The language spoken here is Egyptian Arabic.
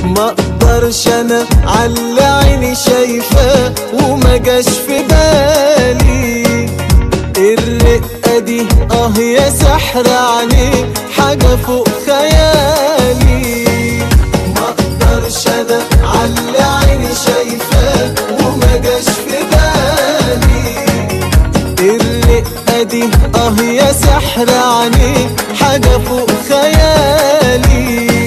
ما اقدرش انا على عيني شايفاه وما جاش في بالي الرقة دي اه يا سحر عليك حاجة فوق خيالي ما اقدرش انا على عيني شايفاه وما جاش في بالي الرقة دي اه يا سحر عليك حاجة فوق خيالي